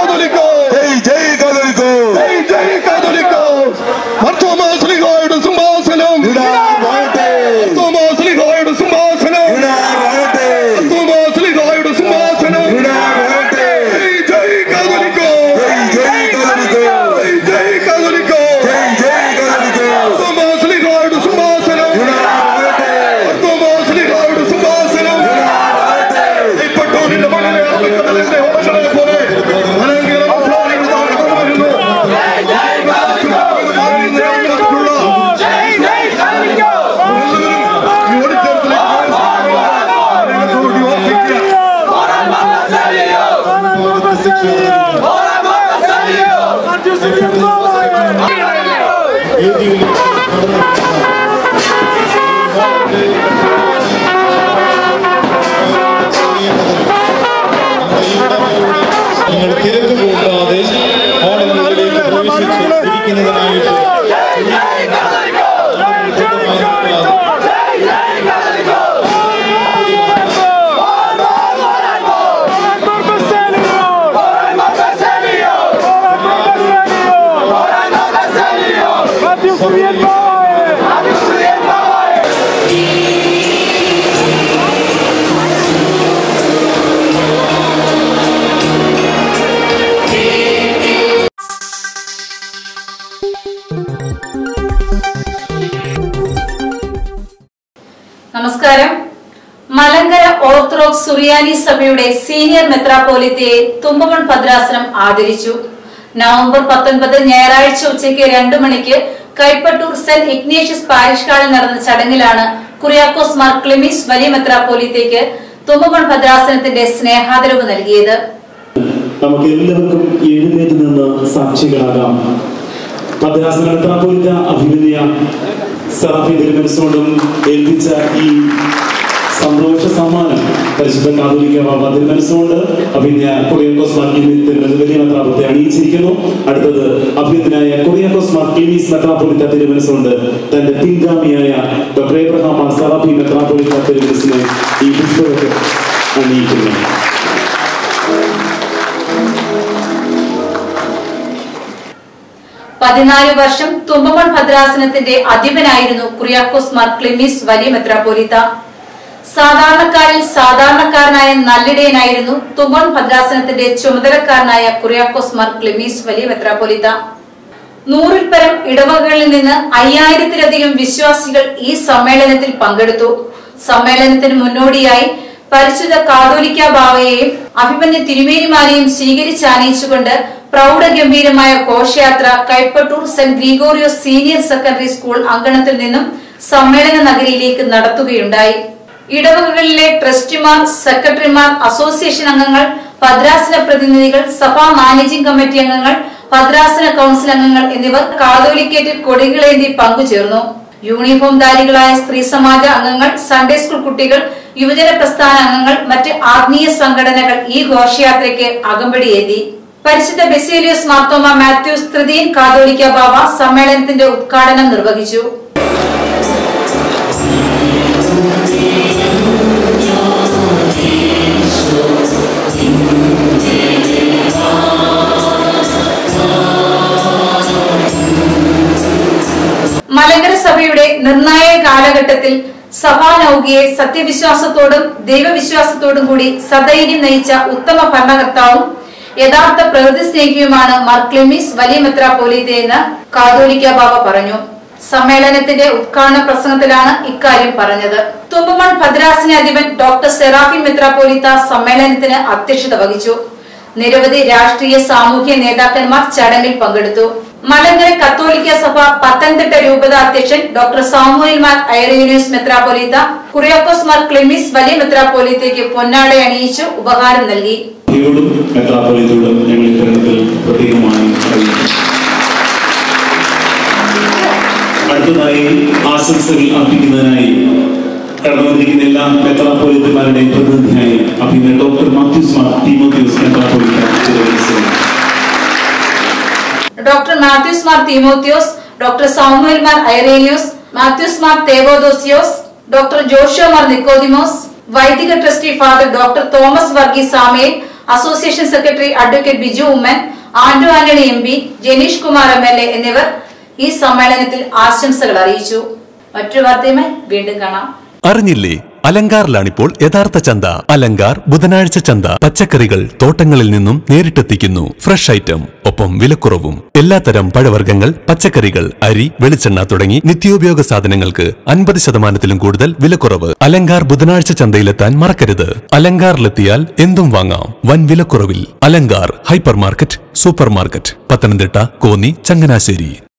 കാതോലിക്കോസ് ജയ് ജയ് കാതോലിക്കോസ് ജയ് ജയ് കാതോലിക്കോസ് മർത്തോമാസ്ലിഹോയുടെ സിംഹാസനം ഇടാൻ വാഴട്ടെ മർത്തോമാസ്ലിഹോയുടെ സിംഹാസനം ഇടാൻ വാഴട്ടെ മർത്തോമാസ്ലിഹോയുടെ സിംഹാസനം ഇടാൻ വാഴട്ടെ ജയ് ജയ് കാതോലിക്കോസ് ജയ് ജയ് കാതോലിക്കോസ് ജയ് ജയ് കാതോലിക്കോസ് ജയ് ജയ് കാതോലിക്കോസ് മർത്തോമാസ്ലിഹോയുടെ സിംഹാസനം ഇടാൻ വാഴട്ടെ മർത്തോമാസ്ലിഹോയുടെ സിംഹാസനം ഇടാൻ വാഴട്ടെ ഇപ്പട്ടോരിന്റെ മണ്ണിലെ അറബിക്കടലിന്റെ ഓളങ്ങളെ പോലെ അനേകം അസ്ലാമികൾ താഴ്ന്നു വരുന്നു. എല്ലാവരും ഈ ഓഡിറ്റോറിയത്തിലേക്ക് ദൈവത്തോട് യോജിക്കുക. നിങ്ങൾ തിരക്ക് കൂട്ടാതെ ഹാളിനുള്ളിലേക്ക് പ്രവേശിച്ച് ഇരിക്കുന്നതിനായിട്ട് നമസ്കാരം മലങ്കര ഓർത്തഡോക്സ് സുറിയാനി സഭയുടെ സീനിയർ മെത്രാപ്പോലിത്തയെ തുമ്പമൺ ഭദ്രാസനം ആദരിച്ചു നവംബർ പത്തൊൻപത് ഞായറാഴ്ച ഉച്ചയ്ക്ക് രണ്ടു മണിക്ക് കൈപ്പട്ടൂർ സെന്റ് ഇഗ്നേഷ്യസ് പാരിഷ് ഹാളിൽ നടന്ന ചടങ്ങിലാണ് കുറിയാക്കോസ് മാർ ക്ലിമിസ് വലിയ മെത്രാപ്പോലിത്തയ്ക്ക് തുമ്പമൺ ഭദ്രാസനത്തിന്റെ സ്നേഹാദരവ് നൽകിയത് നമുക്ക് എല്ലാവർക്കും എഴുന്നേറ്റ് നിന്ന് സാക്ഷികളാകാം മദ്രാസ് മെത്രാപോലിത്ത അഭിനന്ദ സറാഫി തിരുമനസ്സുകൊണ്ടും ഏൽപ്പിച്ച ഈ സന്തോഷ സമ്മാനം പരിശുദ്ധ കാതോലിക്ക ബാബ തിരുമനസ്സുകൊണ്ട് അഭിനയ കൊറിയാക്കോസ് മാർക്കിമിസ് വലിയ മെത്രാപൊലിത്തെ അണിയിച്ചിരിക്കുന്നു അടുത്തത് അഭ്യർത്ഥനായ കൊറിയാക്കോസ് മാർക്കിമീസ് മെത്രാപൊലിത്ത തിരുമനസ്സുകൊണ്ട് തന്റെ പിൻഗാമിയായ ഡോക്ടർ എബ്രഹാം മാർ സറാഫി മെത്രാപൊലിത്ത തിരുമനസിനെ ഈ പുഷ്പകത്ത് അണിയിക്കുന്നു പതിനാല് വർഷം തുമ്പമൺ ഭദ്രാസനത്തിന്റെ അധിപനായിരുന്നു കുറിയാക്കോസ് മാർ ക്ലിമിസ് വലിയ മെത്രാപ്പോലിത്ത സാധാരണക്കാരിൽ സാധാരണക്കാരനായ നല്ലിടയനായിരുന്നു തുമ്പൺ ഭദ്രാസനത്തിന്റെ ചുമതലക്കാരനായ കുറിയാക്കോസ് മാർ ക്ലിമീസ് വലിയ മെത്രാപ്പോലിത്ത നൂറിൽ പരം ഇടവകളിൽ നിന്ന് അയ്യായിരത്തിലധികം വിശ്വാസികൾ ഈ സമ്മേളനത്തിൽ പങ്കെടുത്തു സമ്മേളനത്തിന് മുന്നോടിയായി പരിശുദ്ധ കാതോലിക്ക ബാവയെയും അഭിമന്യ തിരുമേനിമാരെയും സ്വീകരിച്ചാനയിച്ചുകൊണ്ട് പ്രൗഢഗംഭീരമായ ഘോഷയാത്ര Kaipattoor saint Gregorios senior secondary school അങ്കണത്തിൽ നിന്നും സമ്മേളന നഗരിയിലേക്ക് നടത്തുകയുണ്ടായി ഇടവകകളിലെ ട്രസ്റ്റിമാർ സെക്രട്ടറിമാർ അസോസിയേഷൻ അംഗങ്ങൾ ഭദ്രാസന പ്രതിനിധികൾ സഭാ മാനേജിംഗ് കമ്മിറ്റി അംഗങ്ങൾ ഭദ്രാസന കൗൺസിൽ അംഗങ്ങൾ എന്നിവർ കാതോലിക്കേറ്റിൽ കൊടികളേന്തി പങ്കുചേർന്നു യൂണിഫോം ധാരികളായ സ്ത്രീ സമാജ അംഗങ്ങൾ സൺഡേ സ്കൂൾ കുട്ടികൾ യുവജന പ്രസ്ഥാന അംഗങ്ങൾ മറ്റ് ആത്മീയ സംഘടനകൾ ഈ ഘോഷയാത്രയ്ക്ക് അകമ്പടിയേന്തി പരിശുദ്ധ ബെസേലിയോസ് മാർത്തോമ മാത്യൂസ് തൃതീയൻ കാതോലിക്ക ബാബ സമ്മേളനത്തിന്റെ ഉദ്ഘാടനം നിർവഹിച്ചു മലങ്കര സഭയുടെ നിർണായക കാലഘട്ടത്തിൽ സഭാനൗകിയെ സത്യവിശ്വാസത്തോടും ദൈവവിശ്വാസത്തോടും കൂടി സധൈര്യം നയിച്ച ഉത്തമ ഭരണകർത്താവും യഥാർത്ഥ പ്രകൃതി സ്നേഹിയുമാണ് മാർ ക്ലിമിസ് വലിയ മെത്രാപ്പോലീത്തെ എന്ന് കാതോലിക്ക ബാബ പറഞ്ഞു സമ്മേളനത്തിന്റെ ഉദ്ഘാടന പ്രസംഗത്തിലാണ് ഇക്കാര്യം പറഞ്ഞത് തുമ്പമൺ ഭദ്രാസന അധിപൻ ഡോക്ടർ സെറാഫിൻ മെത്രാപ്പോലിത്ത സമ്മേളനത്തിന് അധ്യക്ഷത വഹിച്ചു നിരവധി രാഷ്ട്രീയ സാമൂഹ്യ നേതാക്കന്മാർ ചടങ്ങിൽ പങ്കെടുത്തു മലങ്കര കത്തോലിക്ക സഭ പത്തനംതിട്ട രൂപത അധ്യക്ഷൻ ഡോക്ടർ സാമുവേൽ മാർ ഐറേനിയസ് മെത്രാപ്പൊലീത്ത കുറിയാക്കോസ് മാർ ക്ലിമിസ് വലിയ മെത്രാപ്പൊലീത്തയ്ക്ക് പൊന്നാട അണിയിച്ചു ഉപഹാരം നൽകി യോടും മെത്രാപ്പൊലിത്തോടും ഞങ്ങൾ ഇത്തരത്തിൽ പ്രത്യേകമായി അറിയിക്കുന്നു അടുത്തതായി ആശംസകൾ അർപ്പിക്കുന്നതിനായി കടന്നു വന്നിരിക്കുന്ന എല്ലാ മെത്രാപ്പൊലിത്തന്മാരുടെയും പ്രതിനിധിയായി അഭിനയ ഡോക്ടർ മാത്യൂസ് മാർ ടീമോത്യൂസ് മെത്രാപ്പൊലിത്ത Thiruvananthapuram doctor Mathews Mar Timotheos doctor Samuel Mar Irenaios Mathews Mar Theodosius doctor ജോഷോ മാർ നിക്കോദിമോസ് വൈദിക trustee father doctor Thomas Varghese Samuel association secretary advocate Biju Oommen Anto Antony M P Janeesh Kumar M L A എന്നിവർ ഈ സമ്മേളനത്തിൽ ആശംസകൾ അറിയിച്ചു മറ്റൊരു വാർത്തയുമായി വീണ്ടും കാണാം അറിഞ്ഞില്ലേ അലങ്കാറിലാണിപ്പോൾ യഥാർത്ഥ ചന്ത അലങ്കാർ ബുധനാഴ്ച ചന്ത പച്ചക്കറികൾ തോട്ടങ്ങളിൽ നിന്നും നേരിട്ടെത്തിക്കുന്നു ഫ്രഷ് ഐറ്റം ഒപ്പം വിലക്കുറവും എല്ലാത്തരം പഴവർഗ്ഗങ്ങൾ പച്ചക്കറികൾ അരി വെളിച്ചെണ്ണ തുടങ്ങി നിത്യോപയോഗ സാധനങ്ങൾക്ക് അൻപത് ശതമാനത്തിലും കൂടുതൽ വിലക്കുറവ് അലങ്കാർ ബുധനാഴ്ച ചന്തയിലെത്താൻ മറക്കരുത് അലങ്കാറിലെത്തിയാൽ എന്തും വാങ്ങാം വൻ വിലക്കുറവിൽ Alankar hyper market super market Pathanamthitta Konni Changanassery